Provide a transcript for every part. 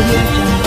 audio jungle.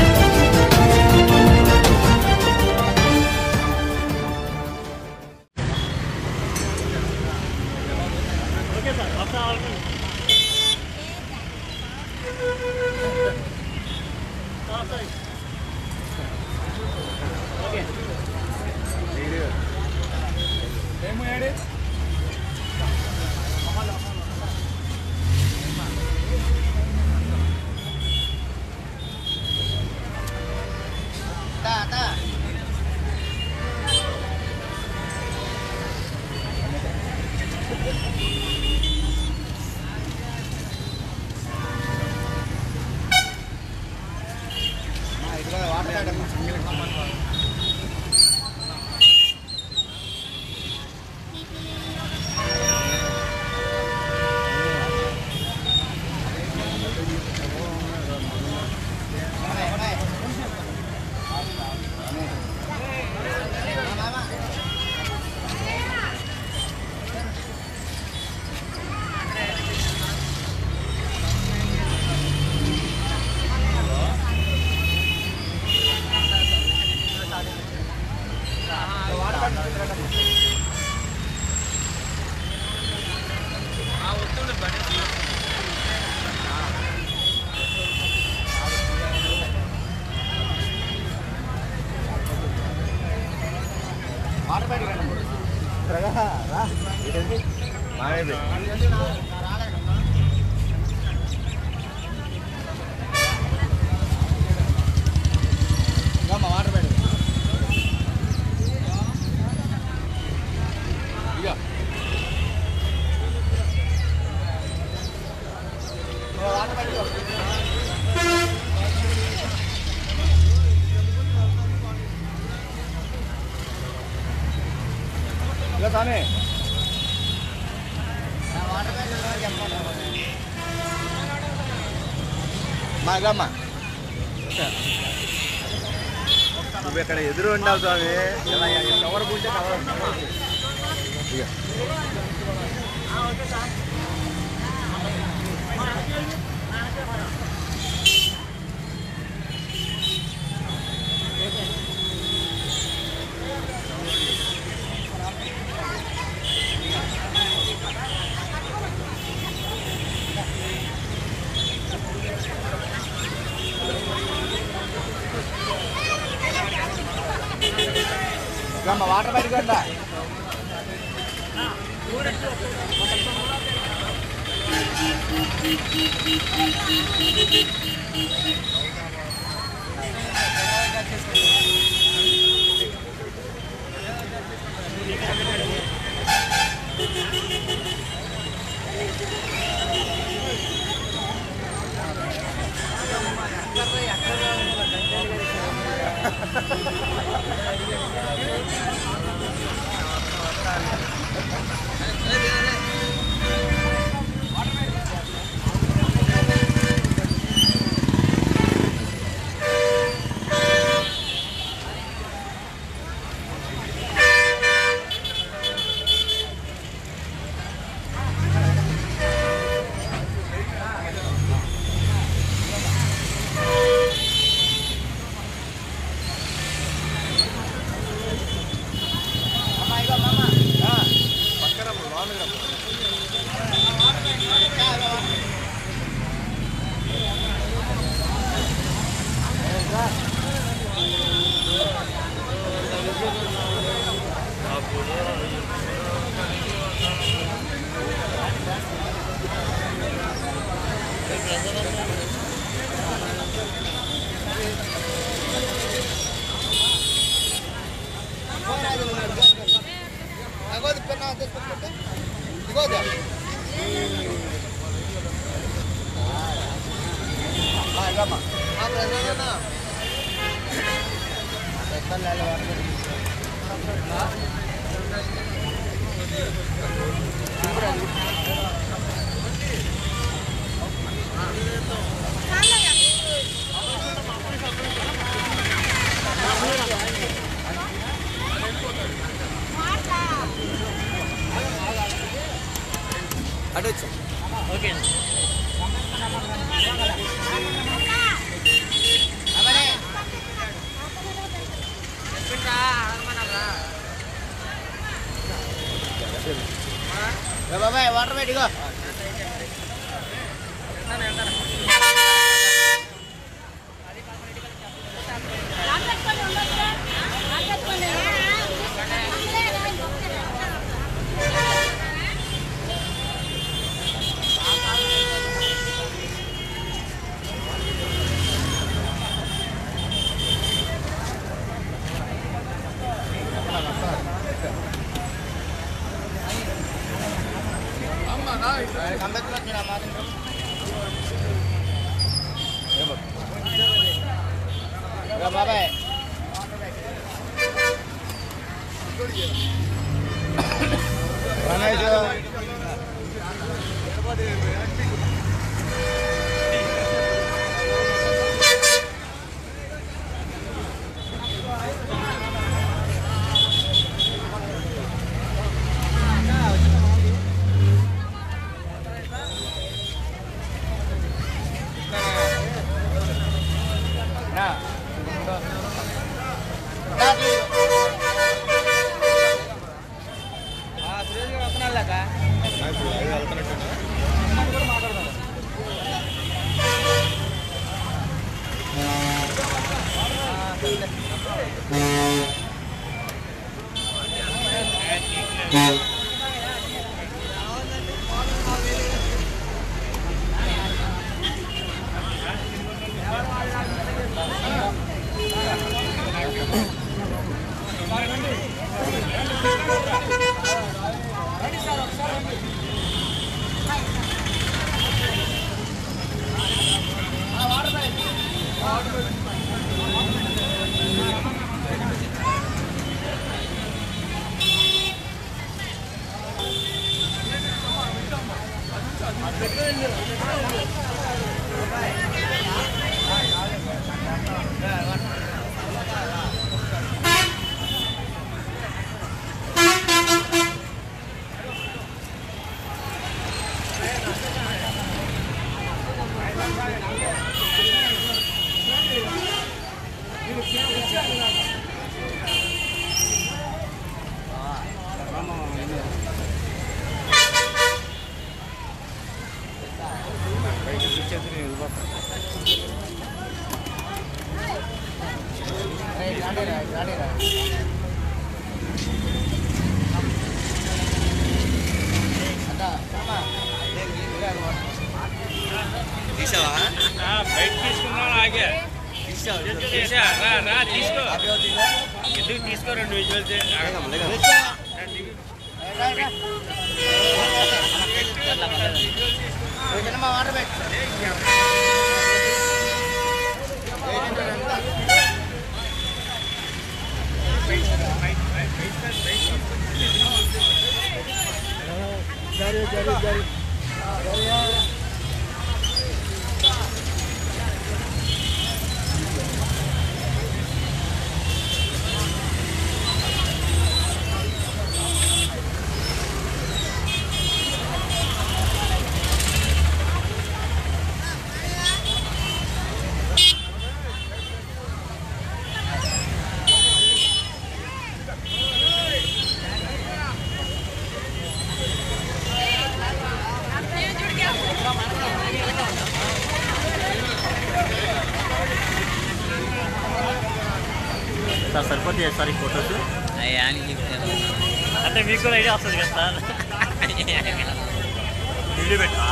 మాగమ్మా నువ్వు ఇక్కడ ఎదురు ఉండాలి స్వామి ఇలా కవర్ పూంటే కవర్ ఇక ఇకమ్మ వాటర్ పెట్టుకోండా పక్కన లోనకి రా. ఆ, ఇకమ్మ. అటు వచ్చి ఓకే బాబాయ్ రమేష్ నా సురేష్ గారు వస్తున్నాడు లేక రాడీరా రాడీరా అదా అమ్మా తీసావా బయట తీసుకున్నాం ఆగే తీసా రా రా తీసుకో ఎందుకు తీసుకో రెండు విజువల్స్ మా వాటర్ పెట్టు సార్ సరిపోతాయి సార్ ఈ ఫొటోస్ అంటే మీకు కూడా ఐడియా వస్తుంది కదా సార్ వీడియో పెట్టా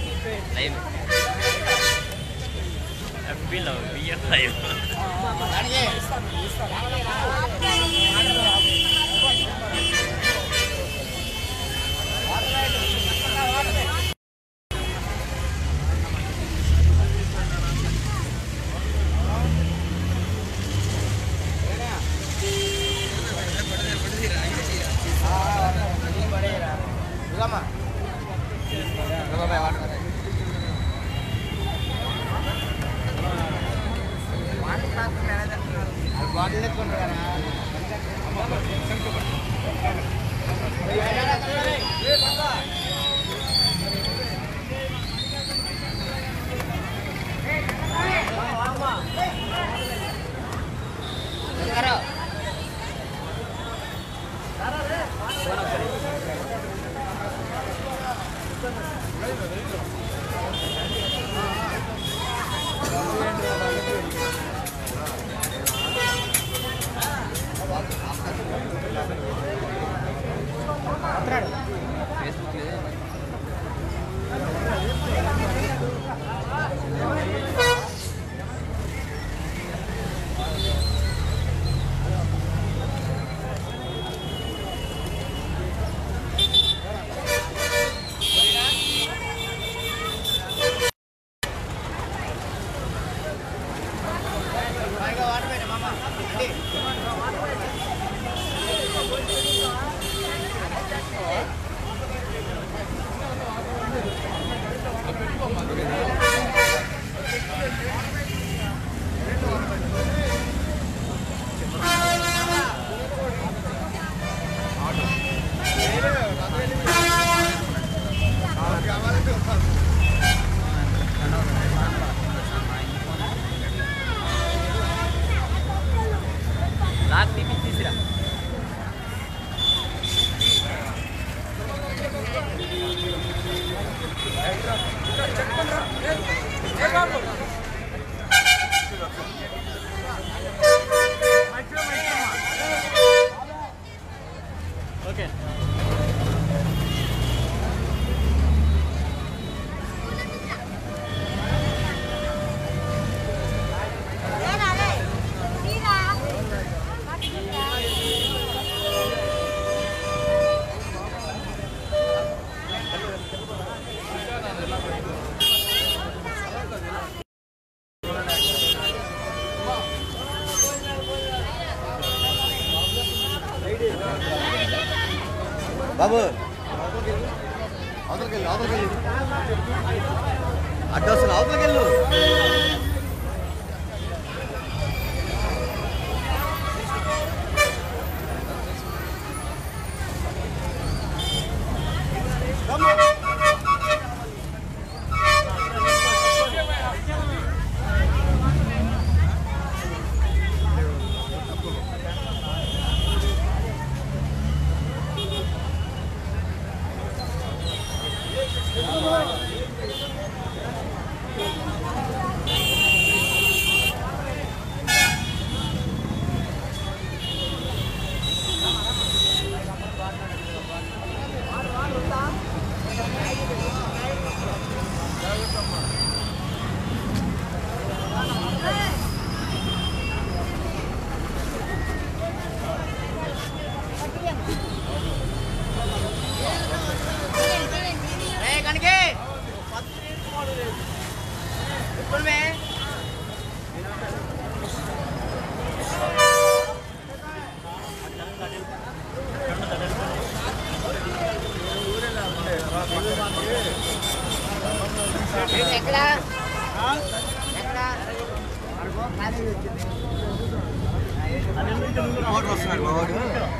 ఎఫ్బీలో బిఎస్ లైవ్ ఇదమ్మా బాబాయ్ వాటర్ బాటిల్ ఎత్తుకుంటారు కదా లాక్ తీపి తీసిరా ఓకే బాబు అవతలకెళ్ళు అవతలకెళ్ళు అడ్డు వస్తుంది అవతలకెళ్ళు ఏ కనకే ఇప్పుడు మే ఎక్కడ ఎక్కడ మోటార్ వస్తున్నాడు మా వాడు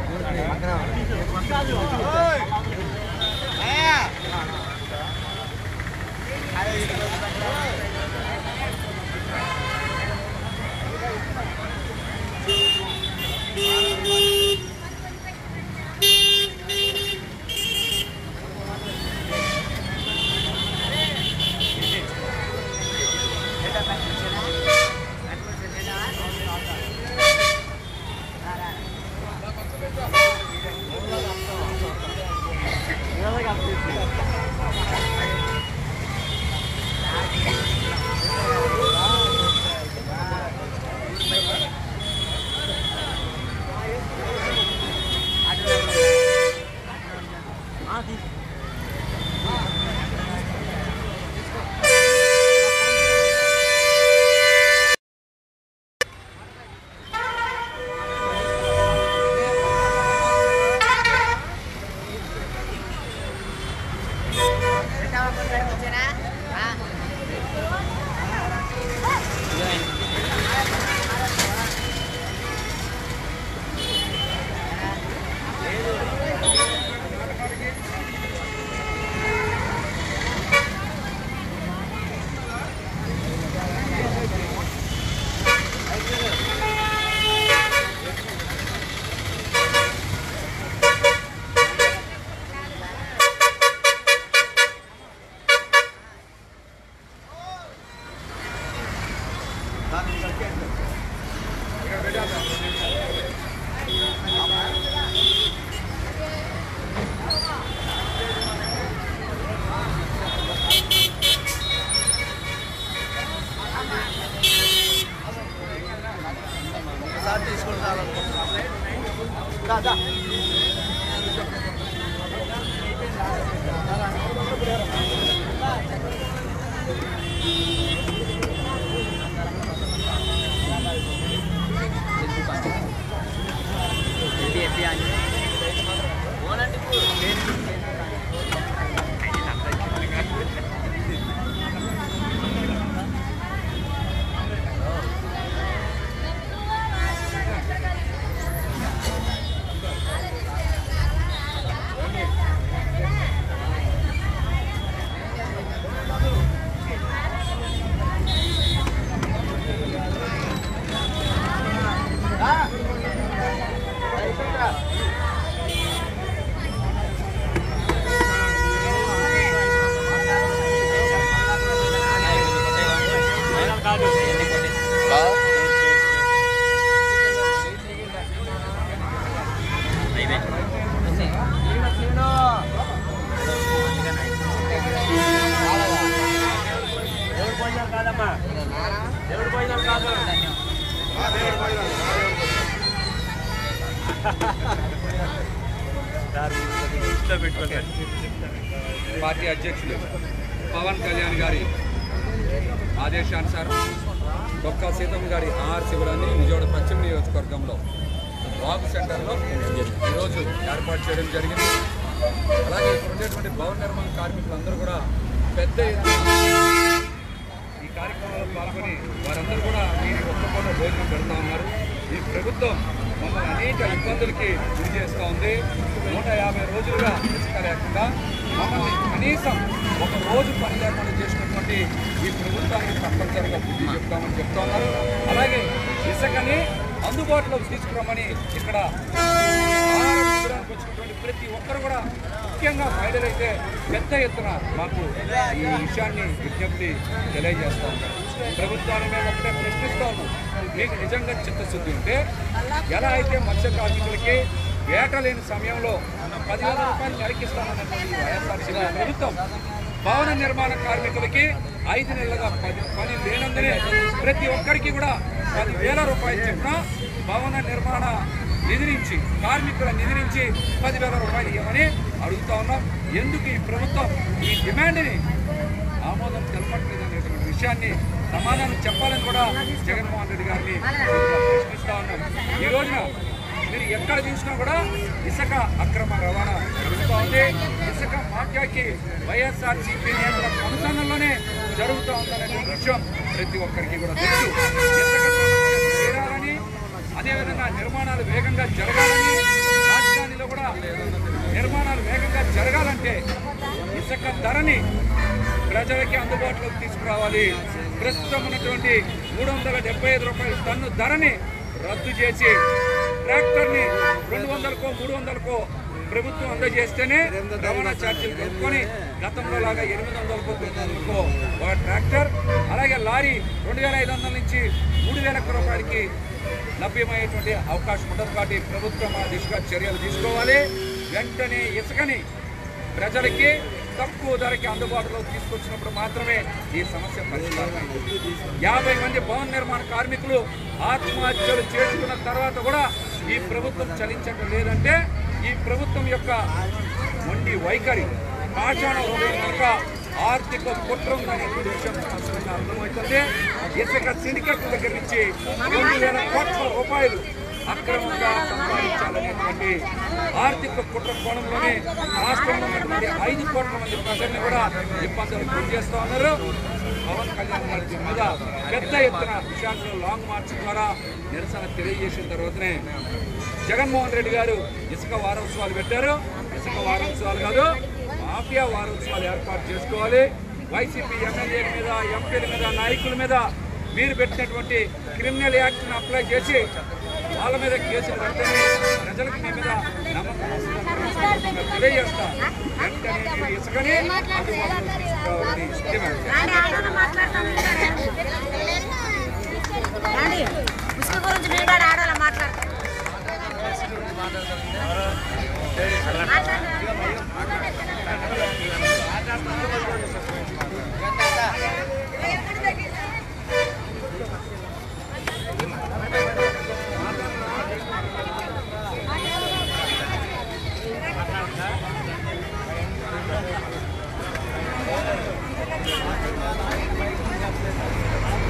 అయ్యా సార్ తీసుకుంటారు దా దా పార్టీ అధ్యక్షులు పవన్ కళ్యాణ్ గారి ఆదేశానుసారం డొక్కా సీతమ్మ గారి ఆహార శిబిరాన్ని విజయవాడ పశ్చిమ నియోజకవర్గంలో వాగు సెంటర్లో ఈరోజు ఏర్పాటు చేయడం జరిగింది అలాగే ఇక్కడ ఉండేటువంటి భవన నిర్మాణ కార్మికులందరూ కూడా పెద్ద ఎత్తున ఈ కార్యక్రమంలో పాల్గొని వారందరూ కూడా దీని ఒక్క పూట భోజనం పెడతా ఉన్నారు ఈ ప్రభుత్వం మమ్మల్ని అనేక ఇబ్బందులకి గురి చేస్తూ ఉంది నూట యాభై రోజులుగా ఇసుక లేకుండా మమ్మల్ని కనీసం ఒక రోజు పని లేకుండా చేసినటువంటి ఈ ప్రభుత్వానికి తప్పనిసరిగా బుద్ధి చెప్తామని చెప్తా ఉన్నారు అలాగే ఇసుకని అందుబాటులోకి తీసుకురామని ఇక్కడ ఆహార శిబిరానికి వచ్చినటువంటి ప్రతి ఒక్కరు కూడా ముఖ్యంగా మహిళలైతే పెద్ద ఎత్తున మాకు ఈ విషయాన్ని విజ్ఞప్తి తెలియజేస్తా ఉన్నారు ప్రభుత్వాన్ని మేము ఒకటే ప్రశ్నిస్తా ఉన్నాం మీకు నిజంగా చిత్తశుద్ధి ఉంటే ఎలా అయితే మత్స్య కార్మికులకి వేట లేని సమయంలో పదివేల రూపాయలు నరికిస్తామన్నటువంటి వైఎస్ఆర్సీపీ ప్రభుత్వం భవన నిర్మాణ కార్మికులకి ఐదు నెలలుగా పది పని లేనందునే ప్రతి ఒక్కరికి కూడా పదివేల రూపాయలు చెప్పిన భవన నిర్మాణ నిధి నుంచి కార్మికుల నిధి నుంచి పదివేల రూపాయలు ఇవ్వమని అడుగుతా ఉన్నాం ఎందుకు ఈ ప్రభుత్వం ఈ డిమాండ్ని ఆమోదం తెలపట్లేదు అనేటువంటి విషయాన్ని సమాధానం చెప్పాలని కూడా జగన్మోహన్ రెడ్డి గారిని ప్రశ్నిస్తా ఉన్నాం ఈ రోజున మీరు ఎక్కడ చూసినా కూడా ఇసుక అక్రమ రవాణా జరుగుతూ ఉంది ఇసుక మాఫియాకి వైఎస్ఆర్సీపీ నేతల కొనసాగంలోనే జరుగుతూ ఉందనే విషయం ప్రతి ఒక్కరికి కూడా తెలుసు ఇసుక సమస్య తీరాలని అదేవిధంగా నిర్మాణాలు వేగంగా జరగాలని రాజధానిలో కూడా నిర్మాణాలు వేగంగా జరగాలంటే ఇసుక ధరని ప్రజలకి అందుబాటులోకి తీసుకురావాలి ప్రస్తుతం ఉన్నటువంటి మూడు వందల డెబ్బై ఐదు రూపాయల టన్ను ధరని రద్దు చేసి ట్రాక్టర్ని రెండు వందలకో మూడు వందలకో ప్రభుత్వం అందజేస్తేనే రవాణా ఛార్జీలు కలుపుకొని గతంలో లాగా ఎనిమిది వందలకో తొమ్మిది వందలకో ఒక ట్రాక్టర్ అలాగే లారీ రెండు వేల ఐదు వందల నుంచి మూడు వేల రూపాయలకి లభ్యమయ్యేటువంటి అవకాశం ఉంటుంది కాబట్టి ప్రభుత్వం ఆ దిశగా చర్యలు తీసుకోవాలి వెంటనే ఇసుకని ప్రజలకి తక్కువ ధరకి అందుబాటులో తీసుకొచ్చినప్పుడు మాత్రమే ఈ సమస్య పరిష్కారం అయింది. యాభై మంది భవన నిర్మాణ కార్మికులు ఆత్మహత్యలు చేసుకున్న తర్వాత కూడా ఈ ప్రభుత్వం చలించటం లేదంటే ఈ ప్రభుత్వం యొక్క మొండి వైఖరి పాషాణ హృదయం కనుక ఆర్థిక కుట్ర ఉందనే విషయం స్పష్టంగా అర్థమవుతుంది ఇసుక సిండికేట్ దగ్గర నుంచి రెండు వేల కోట్ల రూపాయలు అక్రమంగా సంపాదించాలనేటువంటి ఆర్థిక కుట్ర కోణంలోనే రాష్ట్రంలో ఉన్నటువంటి ఐదు కోట్ల మంది ప్రజల్ని కూడా ఇబ్బందులకు గురి చేస్తూ ఉన్నారు పవన్ కళ్యాణ్ గారి దీని మీద పెద్ద ఎత్తున విశాఖలో లాంగ్ మార్చ్ ద్వారా నిరసన తెలియజేసిన తర్వాతనే జగన్మోహన్ రెడ్డి గారు ఇసుక వారోత్సవాలు పెట్టారు ఇసుక వారోత్సవాలు కాదు మాఫియా వారోత్సవాలు ఏర్పాటు చేసుకోవాలి వైసీపీ ఎమ్మెల్యేల మీద ఎంపీల మీద నాయకుల మీద మీరు పెట్టినటువంటి క్రిమినల్ యాక్ట్ని అప్లై చేసి వాళ్ళ మీద కేసులు కడితేనే ప్రజలకు మీ మీద నమ్మకం వస్తుందని తెలియజేస్తా వెంటనే మీరు ఇసుకని అందుబాటులోకి తీసుకురావాలని డిమాండ్ చేస్తాను. ఏమండి? ఉసుక గురించి మీరు కూడా ఆడాలి మాట్లాడతారు ఆ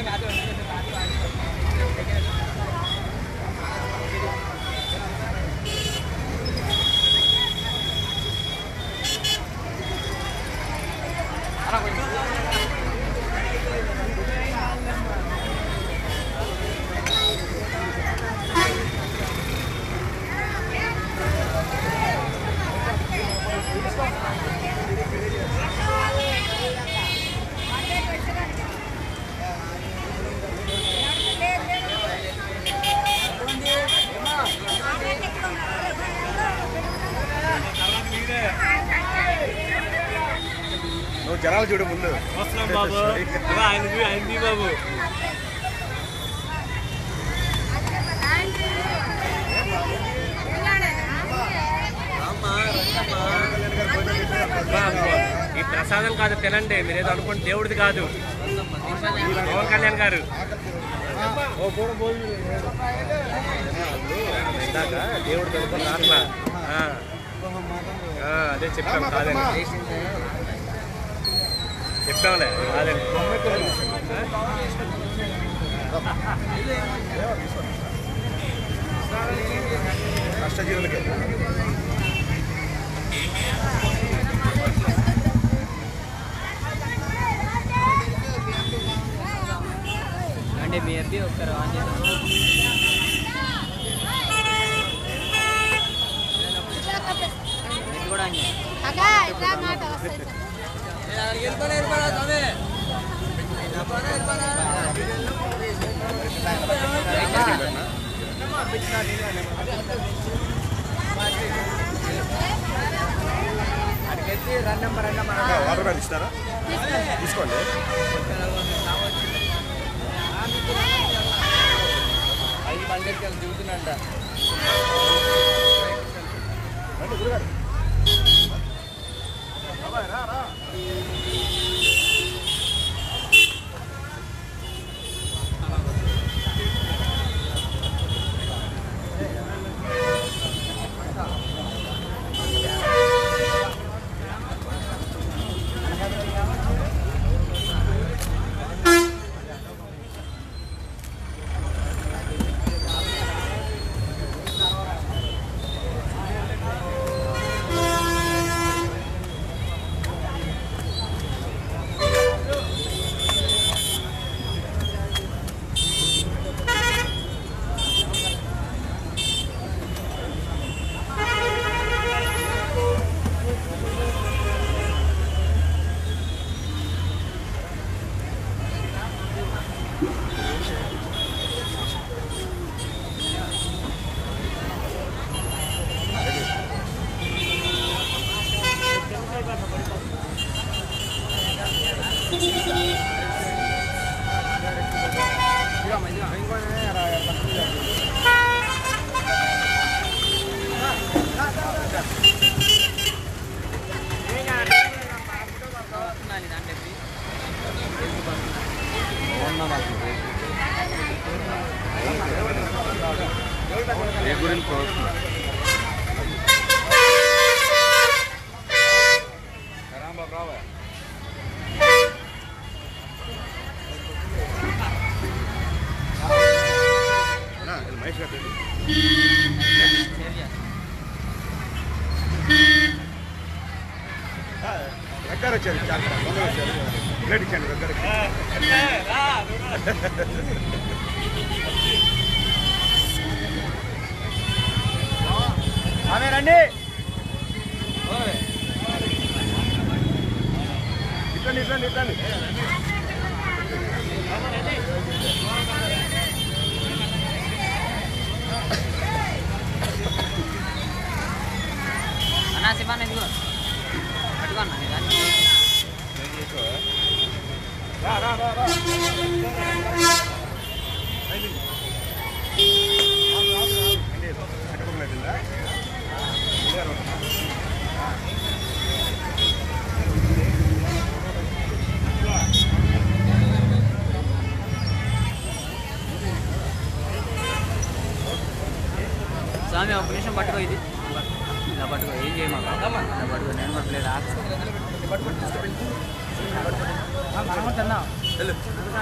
నువ్వు జనాలు చూడు ముందు వస్తున్నాం బాబు ఆయన ఆయన బాబు ఈ ప్రసాదం కాదు తినండి మీరు ఏదో అనుకోండి దేవుడిది కాదు పవన్ కళ్యాణ్ గారు ఇందాక దేవుడు తెలుపుకున్న ఆత్మ ఆ. ఆ, అదే చెప్పాం కాదని చెప్పాంలే కాదని కష్టజీవులకి అంటే మీ అబ్బి ఒకసారి ఆన్ చేద్దాం ఇది కూడా ఆన్ చేద్దాం అగా ఇట్లా మాట వస్తుంది వాటర్ బ్యాగ్ ఇస్తారా తీసుకోండి ఐదు పండుగకి దిగుతున్నంట రండి గురుగారు ఏ గురించి రాంబాబు రావా అన్నా, ఇది మహేష్ గారు తెలియదు. ఆ, దగ్గర వచ్చారు చాలా తొందరగా వచ్చారు ప్లేట్ ఇచ్చాను దగ్గర ఆమె రండి ఇట్లండి ఇట్లండి ఇట్లండి అన్నా శివాన్ ఇదిగో పట్టుకో అన్న ఇది అన్ని. రా రా రా రా స్వామి ఒక నిమిషం పట్టుకో ఇది ఇలా పట్టుకో ఏం చేయమాక ఇలా పట్టుకో నేను పట్టులేదు ఆకు వెళ్ళు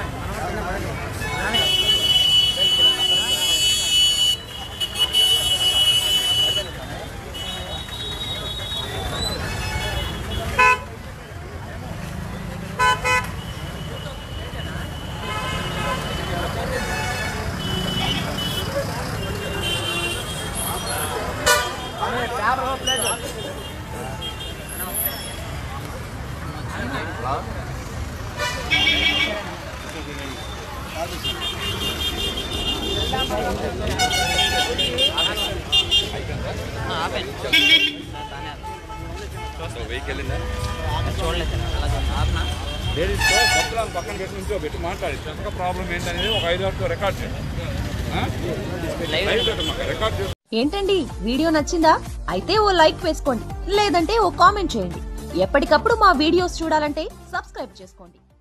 ఆపాను వెహికల్ చూడలేదు అలా ఆపనా లేడీస్తో భక్తులను పక్కన పెట్టి నుంచో పెట్టి మాట్లాడి చెత్తక ప్రాబ్లం ఏంటనేది ఒక ఐదు ఆరుతో రికార్డ్ చేయండి ఆ? లైవ్ పెట్టమ్మా, రికార్డ్ చేసి ఏంటండి వీడియో నచ్చిందా అయితే ఓ లైక్ వేసుకోండి లేదంటే ఓ కామెంట్ చేయండి ఎప్పటికప్పుడు మా వీడియోస్ చూడాలంటే సబ్స్క్రైబ్ చేసుకోండి